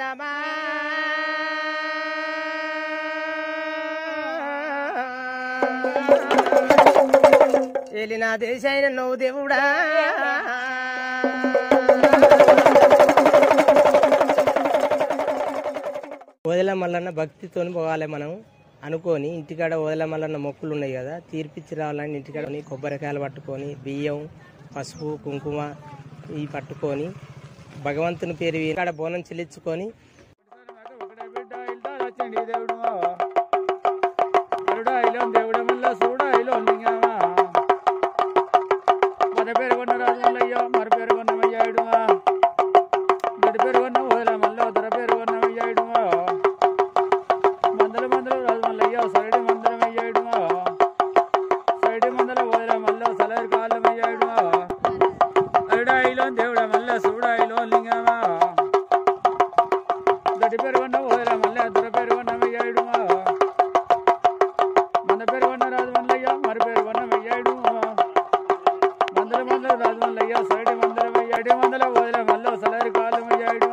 రామా ఏలినా దేశైన నువ్వు దేవుడా ఓదెల మల్లన్న భక్తితో పోవాలి మనం అనుకొని ఇంటికాడ ఓదెల మల్లన్న మొక్కులు ఉన్నాయి కదా తీర్పిచ్చి రావాలని ఇంటికాడ కొబ్బరికాయలు పట్టుకొని బియ్యం పసుపు కుంకుమ ఇవి పట్టుకొని భగవంతుని పేరు ఇక్కడ బోనం చెల్లించుకొని ఒకటే బిడ్డ ఇల్లాలు వచ్చింది దేవుడు అరుడా ఇలో దేవుడు మల్ల సూడా ఇలో లింగమా మన పేరు కొన్న రాజు మల్లయ్య మరి పేరు కొన్న మయ్యాడు గడి పేరు కొన్న ఓదల మల్ల ఉదర పేరు కొన్న మయ్యాడు మందల మందల రాజు మల్లయ్య సైడ్ మందల మయ్యాడు సైడ్ మందల ఓదల మల్ల సలైర్ కాళ్ళ మయ్యాడు అరుడా ఇలో దేవుడ మల్ల సూడా ఇలో లింగమా గడి పెరుగున్న ఓదర మల్లె అద్దర పెరుగున్న వెయ్యాడు మన పెరుగున్న రాజు మల్లయ్య మరి పెరుగున్న వెయ్యాడు మందల మందల రాజు మల్లయ్య సైడ్ మందల వెయ్యాడు మందల ఓదర మల్ల సలరి కాలు వెయ్యాడు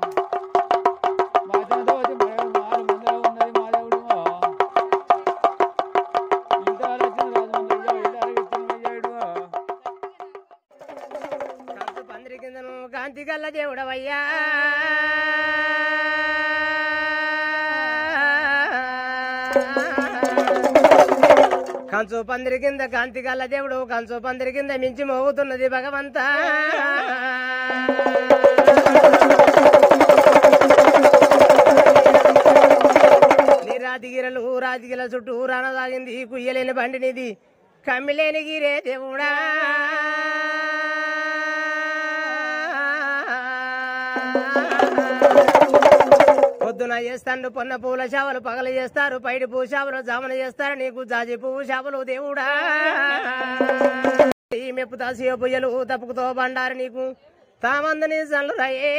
మాజనతో వచ్చి మాయడు మాలు మందల ఉన్నది మాదేవుడు ఇంత ఆలోచన రాజు మల్లయ్య ఇల్లు అరగిచ్చిన వెయ్యాడు కాంతి పందిరి కిందను కాంతి గల్ల దేవుడవయ్యా కంచు పందిరి కింద కాంతి గల్ల దేవుడు కంచు పందిరి కింద మించి మోగుతున్నది భగవంత నీ రాతిగిరలు రాతిగిల చుట్టూ రానదాగింది కుయ్యలేని బండినిది కమ్మిలేని గిరే దేవుడా పొద్దున చేస్తాను పొన్న పూల చేపలు పగలు చేస్తారు పైడి పూ చేపలు జామన చేస్తారు నీకు జాజి పువ్వు చేపలు దేవుడా ఈ మెప్పు దాసియో పుయ్యలు తప్పుకుతో బండారు నీకు తామందని జల్లు రయే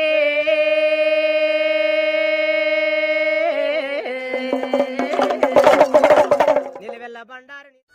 నిలవెల్ల బండారు నీ-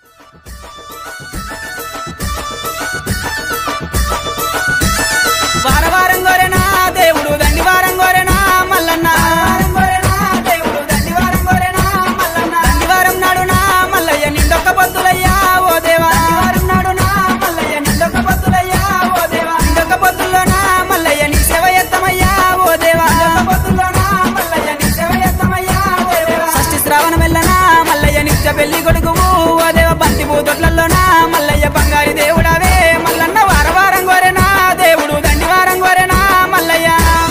వార వారం గోరెనా దేవుడు దండి వారం గోరెనా మల్లన్న దేవుడు దండి వారం గోరెనా మల్లన్న దండి వారం నాడునా మల్లయ్య నిండొక్క పొద్దులయ్యా ఓ దేవా వారం నాడునా మల్లయ్య నిండొక్క పొద్దులయ్యా ఓ దేవా నిండొక్క పొద్దుల్లోనా మల్లయ్య నీ సేవ ఎత్తమయ్యా ఓ దేవా పొద్దుల్లోనా మల్లయ్య నీ సేవ ఎత్తమయ్యా ఓ దేవా షష్ఠి శ్రావణ వెళ్ళనా మల్లయ్య నిత్య పెళ్లి కొడుకువు ఓ దేవ బంతి పూతొట్లలోనా మల్లయ్య బంగారి దేవుడవే మల్లన్న వార వారం గోరెనా దేవుడు దండి వారం గోరెనా మల్లయ్య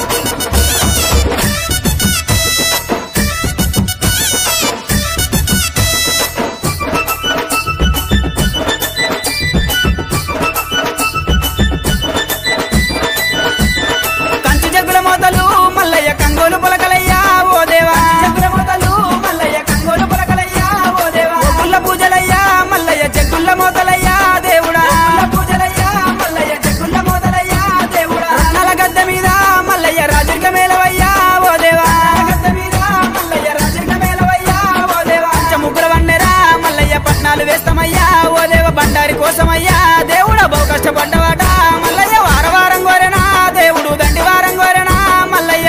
కంచు జగ్గుల మోతలు మల్లయ్య కంగోలు పొలకలయ్యా ఓ దేవా జగ్గుల మోతలు మల్లయ్య కంగోలు పొలకలయ్యా ఓ దేవా గుల్ల పూజలయ్యా మల్లయ్య జగ్గుల్ల మోతలయ్యా దేవుడా పూజలయ్యా మల్లయ్య జగ్గుల్ల మోతలయ్యా దేవుడా రత్నాల గద్ద మీద మల్లయ్య రాజరిక మేలవయ్యా ఓ దేవా గద్ద మీద మల్లయ్య రాజరిక మేలవయ్యా ఓ దేవా పంచ ముగ్గుల వండెరా మల్లయ్య పట్నాలు వేస్తామయ్యా ఓ దేవ బండారి కోసమయ్యా దేవుడా బహు కష్టపడ్డవాట మల్లయ్య వార వారం కోరెనా దేవుడు దండి వారం కోరెనా మల్లయ్య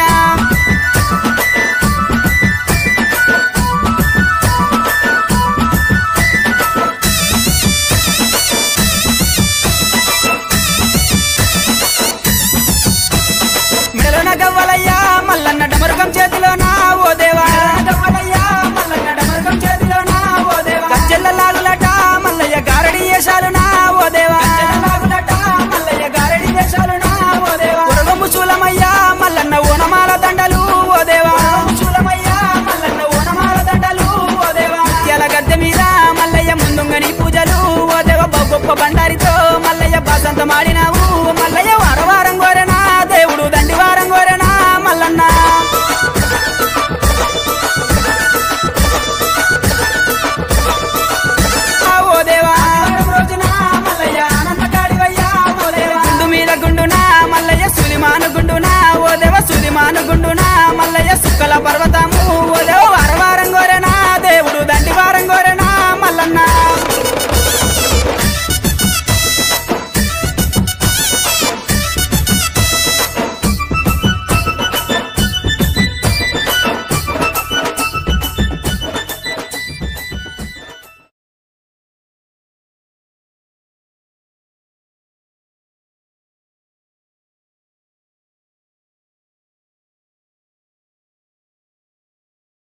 మెడలోన గవ్వలయ్యా మల్లన్న డమరుగం చేతిలోనా ఓ దేవా గవ్వలయ్యా మల్లన్న డమరుగం చేతిలోనా ఓ దేవా గజ్జెల్ల లాగులట మల్లయ్య గారడి వేషాలునా ఓ దేవా లాగులట మల్లయ్య గారడి వేషాలునా ఓ దేవా ఉరగము శూలమయ్యా మల్లన్న ఓనమాల దండలు ఓ దేవా శూలమయ్యా మల్లన్న ఓనమాల దండలు ఓ దేవా ముత్యాల గద్దె మీద మల్లయ్య ముందుంగని పూజలు ఓ దేవ బహు గొప్ప బండారితో మల్లయ్య బాసంత మాడిన